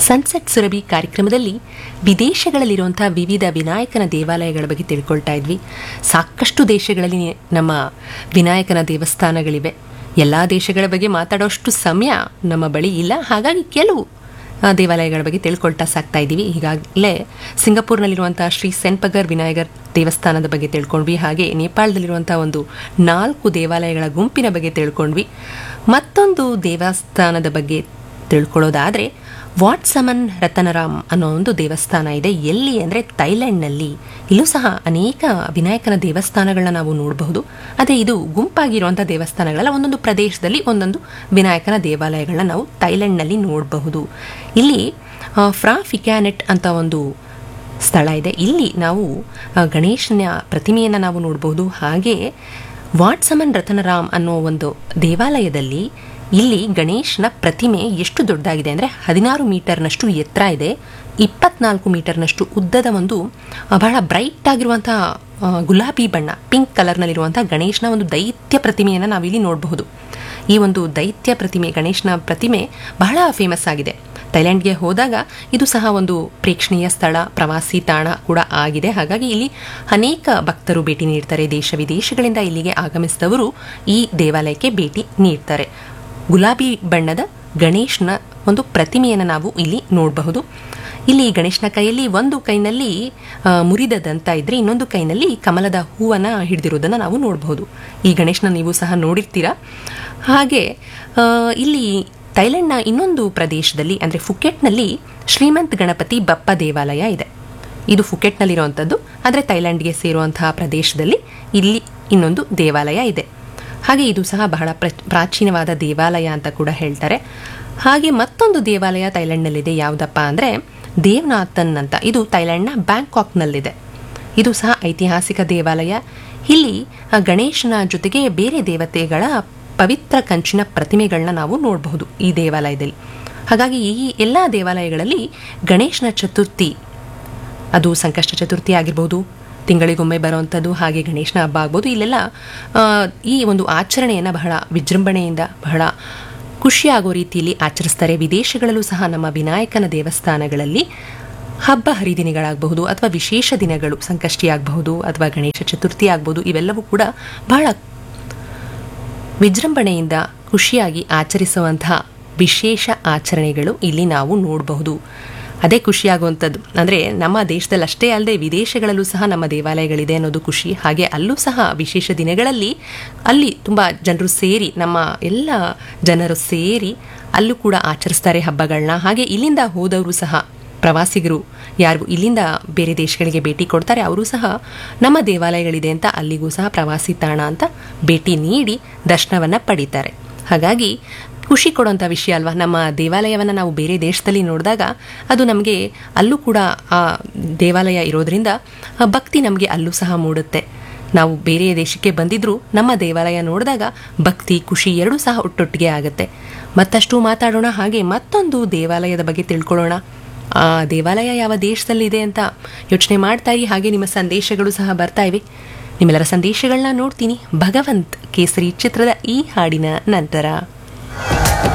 sunset Surabhi ಕಾರ್ಯಕ್ರಮದಲ್ಲಿ ವಿದೇಶಗಳಲ್ಲಿರುವಂತಹ ವಿವಿಧ ವಿನಾಯಕನ ದೇವಾಲಯಗಳ ಬಗ್ಗೆ ತಿಳ್ಕೊಳ್ತಾ ಇದ್ವಿ ಸಾಕಷ್ಟು ದೇಶಗಳಲ್ಲಿ ನಮ್ಮ ವಿನಾಯಕನ ದೇವಸ್ಥಾನಗಳಿವೆ ಎಲ್ಲ ದೇಶಗಳ ಬಗ್ಗೆ ಮಾತಾಡೋಷ್ಟು ಸಮಯ ನಮ್ಮ ಬಳಿ ಇಲ್ಲ ಹಾಗಾಗಿ ಕೆಲವು ಆ, ದೇವಾಲಯಗಳ ಬಗ್ಗೆ ತಿಳ್ಕೊಳ್ತಾ ಸಾಕ್ತಾ ಇದ್ದೀವಿ ಈಗಾಗಲೇ ಸಿಂಗಪೂರ್ನಲ್ಲಿರುವಂತಹ ಶ್ರೀ ಸೆನ್ಪಗರ್ ವಿನಾಯಕರ್ ದೇವಸ್ಥಾನದ ಬಗ್ಗೆ ತಿಳ್ಕೊಂಡ್ವಿ ಹಾಗೆ ನೇಪಾಳದಲ್ಲಿರುವಂತಹ ಒಂದು ನಾಲ್ಕು ದೇವಾಲಯಗಳ ಗುಂಪಿನ ಬಗ್ಗೆ ತಿಳ್ಕೊಂಡ್ವಿ ಮತ್ತೊಂದು ದೇವಸ್ಥಾನದ ಬಗ್ಗೆ ತಿಳ್ಕೊಳ್ಳೋದಾದರೆ ವಾಟ್ಸಮನ್ ರತನರಾಮ್ ಅನ್ನೋ ಒಂದು ದೇವಸ್ಥಾನ ಇದೆ ಎಲ್ಲಿ ಅಂದರೆ ಥೈಲ್ಯಾಂಡ್ನಲ್ಲಿ ಇಲ್ಲೂ ಸಹ ಅನೇಕ ವಿನಾಯಕನ ದೇವಸ್ಥಾನಗಳನ್ನ ನಾವು ನೋಡಬಹುದು ಆದರೆ ಇದು ಗುಂಪಾಗಿರುವಂಥ ದೇವಸ್ಥಾನಗಳಲ್ಲ ಒಂದೊಂದು ಪ್ರದೇಶದಲ್ಲಿ ಒಂದೊಂದು ವಿನಾಯಕನ ದೇವಾಲಯಗಳನ್ನ ನಾವು ಥೈಲ್ಯಾಂಡ್ನಲ್ಲಿ ನೋಡಬಹುದು ಇಲ್ಲಿ ಆ, ಫ್ರಾ ಫಿಕ್ಯಾನೆಟ್ ಅಂತ ಒಂದು ಸ್ಥಳ ಇದೆ ಇಲ್ಲಿ ನಾವು ಆ, ಗಣೇಶನ ಪ್ರತಿಮೆಯನ್ನು ನಾವು ನೋಡಬಹುದು ಹಾಗೆ ವಾಟ್ಸಮನ್ ರತನರಾಮ್ ಅನ್ನೋ ಒಂದು ದೇವಾಲಯದಲ್ಲಿ ಇಲ್ಲಿ ಗಣೇಶನ ಪ್ರತಿಮೆ ಎಷ್ಟು ದೊಡ್ಡದಾಗಿದೆ ಅಂದರೆ ಹದಿನಾರು ಮೀಟರ್ನಷ್ಟು ಎತ್ತರ ಇದೆ ಇಪ್ಪತ್ನಾಲ್ಕು ಮೀಟರ್ನಷ್ಟು ಉದ್ದದ ಒಂದು ಆ, ಬಹಳ ಬ್ರೈಟ್ ಆಗಿರುವಂಥ ಆ, ಗುಲಾಬಿ ಬಣ್ಣ ಪಿಂಕ್ ಕಲರ್ನಲ್ಲಿರುವಂಥ ಗಣೇಶನ ಒಂದು ದೈತ್ಯ ಪ್ರತಿಮೆಯನ್ನು ನಾವಿಲ್ಲಿ ನೋಡಬಹುದು ಈ ಒಂದು ದೈತ್ಯ ಪ್ರತಿಮೆ ಗಣೇಶನ ಪ್ರತಿಮೆ ಬಹಳ ಫೇಮಸ್ ಆಗಿದೆ ಥೈಲ್ಯಾಂಡ್ಗೆ ಹೋದಾಗ ಇದು ಸಹ ಒಂದು ಪ್ರೇಕ್ಷಣೀಯ ಸ್ಥಳ ಪ್ರವಾಸಿ ತಾಣ ಕೂಡ ಆಗಿದೆ ಹಾಗಾಗಿ ಇಲ್ಲಿ ಅನೇಕ ಭಕ್ತರು ಭೇಟಿ ನೀಡ್ತಾರೆ ದೇಶ ವಿದೇಶಗಳಿಂದ ಇಲ್ಲಿಗೆ ಆಗಮಿಸಿದವರು ಈ ದೇವಾಲಯಕ್ಕೆ ಭೇಟಿ ನೀಡ್ತಾರೆ ಗುಲಾಬಿ ಬಣ್ಣದ ಗಣೇಶನ ಒಂದು ಪ್ರತಿಮೆಯನ್ನು ನಾವು ಇಲ್ಲಿ ನೋಡಬಹುದು ಇಲ್ಲಿ ಗಣೇಶನ ಕೈಯಲ್ಲಿ ಒಂದು ಕೈನಲ್ಲಿ ಆ, ಮುರಿದ ದಂತ ಇದ್ರೆ ಇನ್ನೊಂದು ಕೈನಲ್ಲಿ ಕಮಲದ ಹೂವನ್ನ ಹಿಡಿದಿರೋದನ್ನು ನಾವು ನೋಡಬಹುದು ಈ ಗಣೇಶನ ನೀವು ಸಹ ನೋಡಿರ್ತೀರಾ ಹಾಗೆ ಆ, ಇಲ್ಲಿ ಥೈಲ್ಯಾಂಡ್ನ ಇನ್ನೊಂದು ಪ್ರದೇಶದಲ್ಲಿ ಅಂದರೆ ಫುಕೆಟ್ನಲ್ಲಿ ಶ್ರೀಮಂತ್ ಗಣಪತಿ ಬಪ್ಪ ದೇವಾಲಯ ಇದೆ ಇದು ಫುಕೆಟ್ನಲ್ಲಿರುವಂಥದ್ದು ಆದರೆ ಥೈಲ್ಯಾಂಡ್ಗೆ ಸೇರುವಂತಹ ಪ್ರದೇಶದಲ್ಲಿ ಇಲ್ಲಿ ಇನ್ನೊಂದು ದೇವಾಲಯ ಇದೆ ಹಾಗೆ ಇದು ಸಹ ಬಹಳ ಪ್ರ ಪ್ರಾಚೀನವಾದ ದೇವಾಲಯ ಅಂತ ಕೂಡ ಹೇಳ್ತಾರೆ ಹಾಗೆ ಮತ್ತೊಂದು ದೇವಾಲಯ ಥೈಲ್ಯಾಂಡ್ನಲ್ಲಿದೆ ಯಾವುದಪ್ಪ ಅಂದರೆ ದೇವ್ನಾಥನ್ ಅಂತ ಇದು ಥೈಲ್ಯಾಂಡ್ನ ಬ್ಯಾಂಕಾಕ್ನಲ್ಲಿದೆ ಇದು ಸಹ ಐತಿಹಾಸಿಕ ದೇವಾಲಯ ಇಲ್ಲಿ ಆ, ಗಣೇಶನ ಜೊತೆಗೆ ಬೇರೆ ದೇವತೆಗಳ ಪವಿತ್ರ ಕಂಚಿನ ಪ್ರತಿಮೆಗಳನ್ನ ನಾವು ನೋಡಬಹುದು ಈ ದೇವಾಲಯದಲ್ಲಿ ಹಾಗಾಗಿ ಈ ಎಲ್ಲ ದೇವಾಲಯಗಳಲ್ಲಿ ಗಣೇಶನ ಚತುರ್ಥಿ ಅದು ಸಂಕಷ್ಟ ಚತುರ್ಥಿ ಆಗಿರ್ಬೋದು ತಿಂಗಳಿಗೊಮ್ಮೆ ಬರುವಂಥದ್ದು ಹಾಗೆ ಗಣೇಶನ ಹಬ್ಬ ಆಗ್ಬೋದು ಇಲ್ಲೆಲ್ಲ ಆ, ಈ ಒಂದು ಆಚರಣೆಯನ್ನು ಬಹಳ ವಿಜೃಂಭಣೆಯಿಂದ ಬಹಳ ಖುಷಿಯಾಗೋ ರೀತಿಯಲ್ಲಿ ಆಚರಿಸ್ತಾರೆ ವಿದೇಶಗಳಲ್ಲೂ ಸಹ ನಮ್ಮ ವಿನಾಯಕನ ದೇವಸ್ಥಾನಗಳಲ್ಲಿ ಹಬ್ಬ ಹರಿದಿನಗಳಾಗಬಹುದು ಅಥವಾ ವಿಶೇಷ ದಿನಗಳು ಸಂಕಷ್ಟಿ ಆಗಬಹುದು ಅಥವಾ ಗಣೇಶ ಚತುರ್ಥಿ ಆಗ್ಬೋದು ಇವೆಲ್ಲವೂ ಕೂಡ ಬಹಳ ವಿಜೃಂಭಣೆಯಿಂದ ಖುಷಿಯಾಗಿ ಆಚರಿಸುವಂತಹ ವಿಶೇಷ ಆಚರಣೆಗಳು ಇಲ್ಲಿ ನಾವು ನೋಡಬಹುದು ಅದೇ ಖುಷಿಯಾಗುವಂಥದ್ದು ಅಂದರೆ ನಮ್ಮ ದೇಶದಲ್ಲಿ ಅಷ್ಟೇ ಅಲ್ಲದೆ ವಿದೇಶಗಳಲ್ಲೂ ಸಹ ನಮ್ಮ ದೇವಾಲಯಗಳಿದೆ ಅನ್ನೋದು ಖುಷಿ ಹಾಗೆ ಅಲ್ಲೂ ಸಹ ವಿಶೇಷ ದಿನಗಳಲ್ಲಿ ಅಲ್ಲಿ ತುಂಬ ಜನರು ಸೇರಿ ನಮ್ಮ ಎಲ್ಲ ಜನರು ಸೇರಿ ಅಲ್ಲೂ ಕೂಡ ಆಚರಿಸ್ತಾರೆ ಹಬ್ಬಗಳನ್ನ ಹಾಗೆ ಇಲ್ಲಿಂದ ಹೋದವರು ಸಹ ಪ್ರವಾಸಿಗರು ಯಾರು ಇಲ್ಲಿಂದ ಬೇರೆ ದೇಶಗಳಿಗೆ ಭೇಟಿ ಕೊಡ್ತಾರೆ ಅವರು ಸಹ ನಮ್ಮ ದೇವಾಲಯಗಳಿದೆ ಅಂತ ಅಲ್ಲಿಗೂ ಸಹ ಪ್ರವಾಸಿ ತಾಣ ಅಂತ ಭೇಟಿ ನೀಡಿ ದರ್ಶನವನ್ನು ಪಡೀತಾರೆ ಹಾಗಾಗಿ ಖುಷಿ ಕೊಡುವಂಥ ವಿಷಯ ಅಲ್ವಾ ನಮ್ಮ ದೇವಾಲಯವನ್ನು ನಾವು ಬೇರೆ ದೇಶದಲ್ಲಿ ನೋಡಿದಾಗ ಅದು ನಮಗೆ ಅಲ್ಲೂ ಕೂಡ ಆ ದೇವಾಲಯ ಇರೋದ್ರಿಂದ ಆ ಭಕ್ತಿ ನಮಗೆ ಅಲ್ಲೂ ಸಹ ಮೂಡುತ್ತೆ ನಾವು ಬೇರೆ ದೇಶಕ್ಕೆ ಬಂದಿದ್ರೂ ನಮ್ಮ ದೇವಾಲಯ ನೋಡಿದಾಗ ಭಕ್ತಿ ಖುಷಿ ಎರಡೂ ಸಹ ಒಟ್ಟೊಟ್ಟಿಗೆ ಆಗುತ್ತೆ ಮತ್ತಷ್ಟು ಮಾತಾಡೋಣ ಹಾಗೆ ಮತ್ತೊಂದು ದೇವಾಲಯದ ಬಗ್ಗೆ ತಿಳ್ಕೊಳ್ಳೋಣ ಆ ದೇವಾಲಯ ಯಾವ ದೇಶದಲ್ಲಿದೆ ಅಂತ ಯೋಚನೆ ಮಾಡ್ತಾ ಇರಿ ಹಾಗೆ ನಿಮ್ಮ ಸಂದೇಶಗಳು ಸಹ ಬರ್ತಾ ಇವೆ ನಿಮ್ಮೆಲ್ಲರ ಸಂದೇಶಗಳನ್ನ ನೋಡ್ತೀನಿ ಭಗವಂತ್ ಕೇಸರಿ ಚಿತ್ರದ ಈ ಹಾಡಿನ ನಂತರ